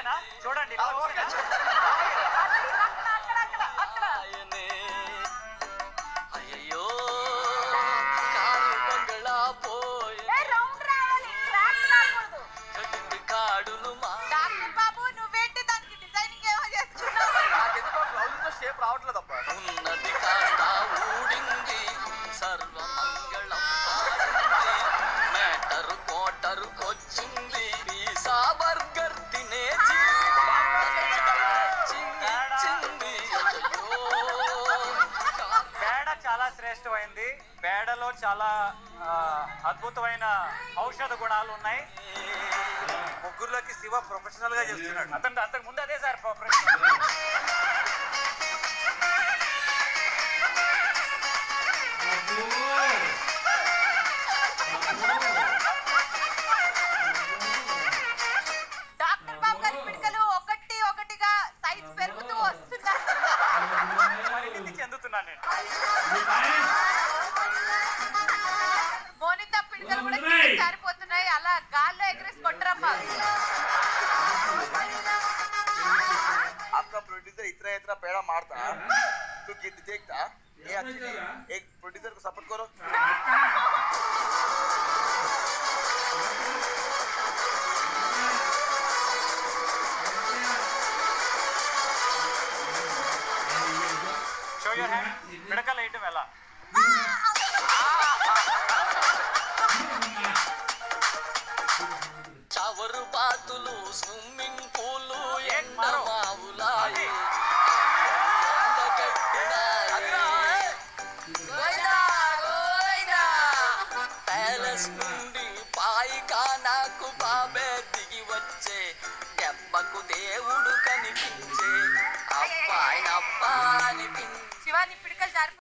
ఓకేనా చూడండి ఇలా ఓకేనా ఆయనే. అయ్యయ్యో కాలు బంగళా పోయి ఏ, రౌండ్ రావాలి ట్రాక్ రాకూడదు కదింది కాడులు మా డాక్టర్ బాబు నువ్వేంటి దానికి డిజైనింగ్ ఏమో చేస్తున్నావు నాకెందుకో బ్లౌజ్ షేప్ రావట్లేదు అబ్బా ఉన్నది కాస్త ఊడింది సర్వమంగళం పాడింది మేటరు కోటరు వచ్చింది పిజ్జా బర్గర్ తినేసి చింది అయ్యో పేడ చాలా శ్రేష్టమైంది పేడలో చాలా ఆ, అద్భుతమైన ఔషధ గుణాలు ఉన్నాయి ముగ్గురులోకి శివ ప్రొఫెషనల్ గా చేస్తున్నాడు అతను అంతకు ముందు అదే సార్ ప్రశ్న డాక్టర్ బాబు గారి పిడికలు ఒకటి ఒకటిగా సైజ్ పెరుగుతూ వస్తున్నాయి పరిణితి చెందుతున్నాను నేను మోనిత పిడికలు కూడా కిందకి జారిపోతున్నాయి అలా గాల్లో ఎగరేసి కొట్టరమ్మా आपका प्रोड्यूसर इतना इतना पेड़ा मारता तो गीत देखता ये actually एक प्रोड्यूसर को सपोर्ट करो షో యూర్ హ్యాండ్ పిడకలు వేయటం ఎలా చవరు బాతులు స్విమ్మింగ్ పూలు ఏం మరో? ఎండమావులాయి అది. ఎండగట్టినాయి ప్యాలెస్ నుండి పాయికానాకు బాబే దిగి వచ్చే దెబ్బకు దేవుడు కనిపించే అబ్బాయి అబ్బా అనిపించే శివాని పిడికలు జారి